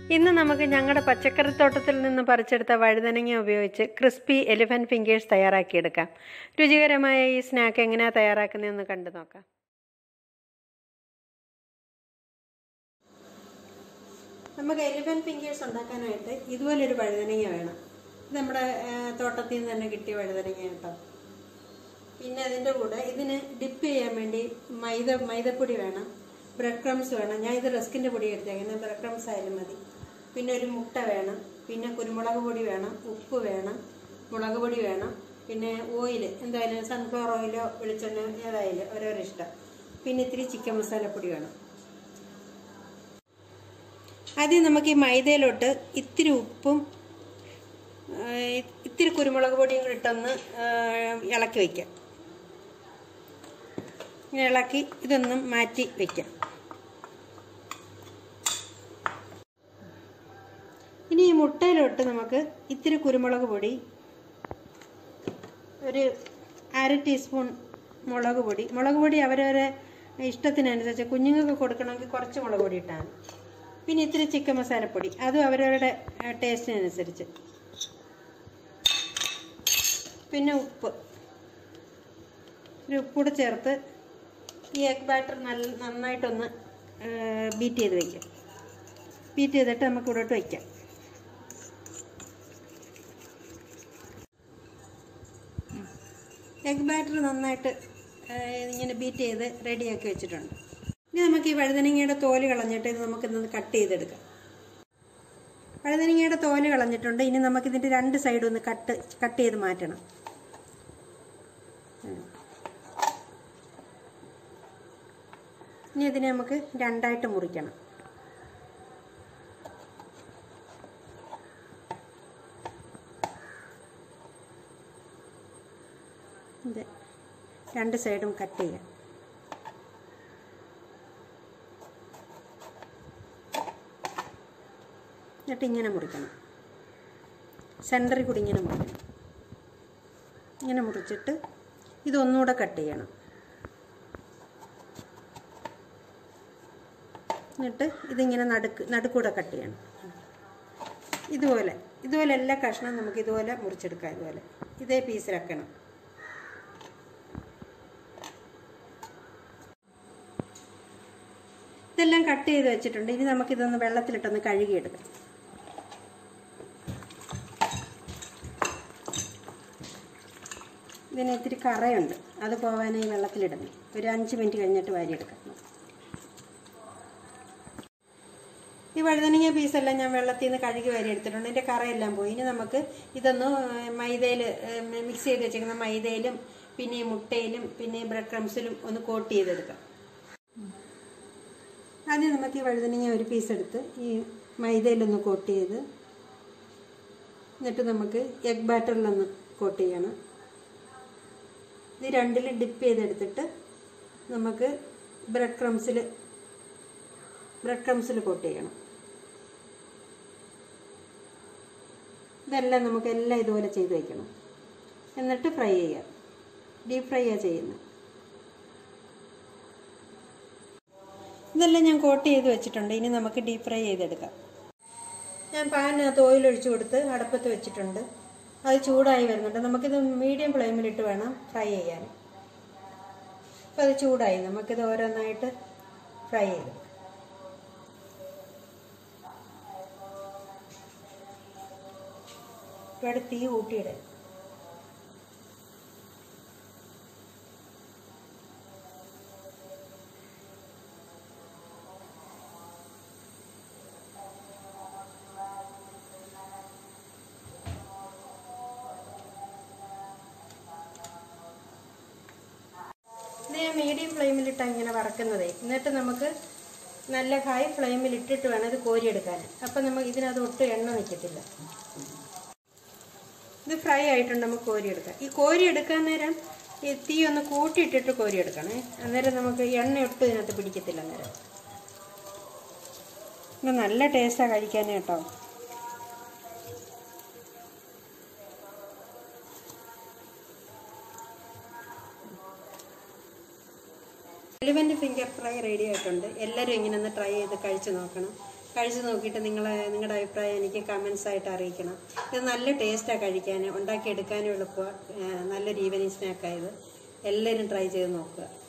ഇന്ന് നമുക്ക് ഞങ്ങളുടെ പച്ചക്കറിത്തോട്ടത്തിൽ നിന്ന് പറിച്ചെടുത്ത വഴുതനങ്ങ ഉപയോഗിച്ച് ക്രിസ്പി എലിഫന്റ് ഫിംഗേഴ്സ് തയ്യാറാക്കിയെടുക്കാം രുചികരമായ ഈ സ്നാക്ക് എങ്ങനെയാണ് തയ്യാറാക്കുന്നതെന്ന് കണ്ടു നോക്കാം നമുക്ക് എലിഫന്റ് ഫിംഗേഴ്സ് ഉണ്ടാക്കാനായിട്ട് ഇതുപോലൊരു വഴുതനങ്ങ വേണം ഇത് നമ്മുടെ ആ, തോട്ടത്തിൽ നിന്ന് തന്നെ കിട്ടിയ വഴുതനങ്ങ കേട്ടോ പിന്നെ അതിൻ്റെ കൂടെ ഇതിന് ഡിപ്പ് ചെയ്യാൻ വേണ്ടി മൈദ മൈദപ്പൊടി വേണം ബ്രെഡ് ക്രംസ് വേണം ഞാൻ ഇത് റസ്കിൻ്റെ പൊടി എടുത്തേക്കുന്നത് ബ്രെഡ് ക്രംസ് ആയാലും മതി പിന്നെ ഒരു മുട്ട വേണം പിന്നെ കുരുമുളക് പൊടി വേണം ഉപ്പ് വേണം മുളക് പൊടി വേണം പിന്നെ ഓയിൽ എന്തായാലും സൺഫ്ലവർ ഓയിലോ വെളിച്ചെണ്ണ ഏതായാലും ഓരോരോ ഇഷ്ടം പിന്നെ ഇത്തിരി ചിക്കൻ മസാലപ്പൊടി വേണം ആദ്യം നമുക്ക് ഈ മൈദയിലോട്ട് ഇത്തിരി ഉപ്പും ആ, ഇത്തിരി കുരുമുളക് പൊടിയും കൂടി ഇട്ടൊന്ന് ആ, ഇളക്കി വയ്ക്കാം ഇങ്ങനെ ഇളക്കി ഇതൊന്നും മാറ്റി വയ്ക്കാം ഇനി ഈ മുട്ടയിലോട്ട് നമുക്ക് ഇത്തിരി കുരുമുളക് പൊടി ഒരു അര ടീസ്പൂൺ മുളക് പൊടി മുളക് പൊടി അവരവരെ ഇഷ്ടത്തിനനുസരിച്ച് കുഞ്ഞുങ്ങൾക്ക് കൊടുക്കണമെങ്കിൽ കുറച്ച് മുളക് പൊടി ഇട്ടാൽ മതി പിന്നെ ഇത്തിരി ചിക്കൻ മസാലപ്പൊടി അതും അവരവരുടെ ആ, ടേസ്റ്റിനനുസരിച്ച് പിന്നെ ഉപ്പ് ഒരു ഉപ്പൂടെ ചേർത്ത് ഈ എഗ് ബാറ്റർ നല്ല നന്നായിട്ടൊന്ന് ബീറ്റ് ചെയ്ത് വയ്ക്കാം ബീറ്റ് ചെയ്തിട്ട് നമുക്ക് ഇവിടോട്ട് വയ്ക്കാം എഗ് ബാറ്റർ നന്നായിട്ട് ആ, ഇങ്ങനെ ബീറ്റ് ചെയ്ത് റെഡിയാക്കി വെച്ചിട്ടുണ്ട് ഇനി നമുക്ക് ഈ വഴുതനങ്ങയുടെ തോല് കളഞ്ഞിട്ട് ഇത് നമുക്കിന്ന് കട്ട് ചെയ്തെടുക്കാം വഴുതനങ്ങയുടെ തോല് കളഞ്ഞിട്ടുണ്ട് ഇനി നമുക്കിതിൻ്റെ രണ്ട് സൈഡും ഒന്ന് കട്ട് കട്ട് ചെയ്ത് മാറ്റണം ഉം. ഇനി ഇതിനെ നമുക്ക് രണ്ടായിട്ട് മുറിക്കണം ഇത് രണ്ട് സൈഡും കട്ട് ചെയ്യാം എന്നിട്ട് ഇങ്ങനെ മുറിക്കണം സെൻറ്ററിൽ കൂടി ഇങ്ങനെ മുറിക്കണം ഇങ്ങനെ മുറിച്ചിട്ട് ഇതൊന്നുകൂടെ കട്ട് ചെയ്യണം എന്നിട്ട് ഇതിങ്ങനെ നടുക്ക് നടുക്കൂടെ കട്ട് ചെയ്യണം ഇതുപോലെ ഇതുപോലെ എല്ലാ കഷ്ണം നമുക്ക് ഇതുപോലെ മുറിച്ചെടുക്കാം ഇതുപോലെ ഇതേ പീസിലാക്കണം ഇതെല്ലാം കട്ട് ചെയ്ത് വെച്ചിട്ടുണ്ട് ഇനി നമുക്കിതൊന്ന് വെള്ളത്തിലിട്ടൊന്ന് കഴുകിയെടുക്കാം ഇതിന് ഇത്തിരി കറയുണ്ട് അത് പോകാനായി വെള്ളത്തിലിടുന്നു ഒരു അഞ്ച് മിനിറ്റ് കഴിഞ്ഞിട്ട് വാരിയെടുക്കാം ഈ വഴുതനങ്ങ പീസെല്ലാം ഞാൻ വെള്ളത്തിൽ നിന്ന് കഴുകി വാരി എടുത്തിട്ടുണ്ട് ഇതിൻ്റെ കറയെല്ലാം പോയി ഇനി നമുക്ക് ഇതൊന്ന് മൈദയിൽ മിക്സ് ചെയ്ത് വെച്ചേക്കുന്ന മൈദയിലും പിന്നെ ഈ മുട്ടയിലും പിന്നെ ഈ ബ്രെഡ് ക്രംസിലും ഒന്ന് കോട്ട് ചെയ്തെടുക്കാം ആദ്യം നമുക്ക് ഈ വഴുതനങ്ങ ഒരു പീസ് എടുത്ത് ഈ മൈദയിലൊന്ന് കോട്ട് ചെയ്ത് എന്നിട്ട് നമുക്ക് എഗ് ബാറ്ററിലൊന്ന് കോട്ട് ചെയ്യണം ഇത് രണ്ടിലും ഡിപ്പ് ചെയ്തെടുത്തിട്ട് നമുക്ക് ബ്രെഡ് ക്രംസിൽ ബ്രെഡ് ക്രംസിൽ കോട്ട് ചെയ്യണം ഇതെല്ലാം നമുക്ക് എല്ലാം ഇതുപോലെ ചെയ്ത് വയ്ക്കണം എന്നിട്ട് ഫ്രൈ ചെയ്യാം ഡീപ്പ് ഫ്രൈ ആണ് ചെയ്യുന്നത് ഇതെല്ലാം ഞാൻ കോട്ട് ചെയ്ത് വെച്ചിട്ടുണ്ട് ഇനി നമുക്ക് ഡീപ്പ് ഫ്രൈ ചെയ്തെടുക്കാം ഞാൻ പാനിനകത്ത് ഓയിൽ ഒഴിച്ചു കൊടുത്ത് അടുപ്പത്ത് വെച്ചിട്ടുണ്ട് അത് ചൂടായി വരുന്നുണ്ട് നമുക്കിത് മീഡിയം ഫ്ലെയിമിലിട്ട് വേണം ഫ്രൈ ചെയ്യാൻ അപ്പോൾ അത് ചൂടായി നമുക്കിത് ഓരോന്നായിട്ട് ഫ്രൈ ചെയ്ത് ഇവിടെ തീ കൂട്ടിയിടുക ഇത് ഞാൻ മീഡിയം ഫ്ലെയിമിലിട്ടാണ് ഇങ്ങനെ വറക്കുന്നതേ എന്നിട്ട് നമുക്ക് നല്ല ഹൈ ഫ്ലെയിമിൽ ഇട്ടിട്ട് വേണം ഇത് കോരിയെടുക്കാൻ അപ്പം നമുക്ക് ഇതിനകത്ത് ഒട്ടും എണ്ണ നിൽക്കത്തില്ല ഇത് ഫ്രൈ ആയിട്ടുണ്ട് നമുക്ക് കോരിയെടുക്കാം ഈ കോരിയെടുക്കാൻ നേരം ഈ തീ ഒന്ന് കൂട്ടിയിട്ടിട്ട് കോരിയെടുക്കണേ അന്നേരം നമുക്ക് എണ്ണ ഒട്ടും ഇതിനകത്ത് പിടിക്കത്തില്ല അന്നേരം ഇത് നല്ല ടേസ്റ്റാണ് കഴിക്കാൻ കേട്ടോ എലിവൻ്റ് ഫിംഗർ ഫ്രൈ റെഡി ആയിട്ടുണ്ട് എല്ലാവരും ഇങ്ങനെ ഒന്ന് ട്രൈ ചെയ്ത് കഴിച്ച് നോക്കണം കഴിച്ചു നോക്കിയിട്ട് നിങ്ങൾ നിങ്ങളുടെ അഭിപ്രായം എനിക്ക് കമൻസ് ആയിട്ട് അറിയിക്കണം ഇത് നല്ല ടേസ്റ്റാണ് കഴിക്കാൻ ഉണ്ടാക്കിയെടുക്കാനും എളുപ്പമാണ് നല്ലൊരു ഈവനിങ് സ്നാക്കായത് എല്ലാവരും ട്രൈ ചെയ്ത് നോക്കുക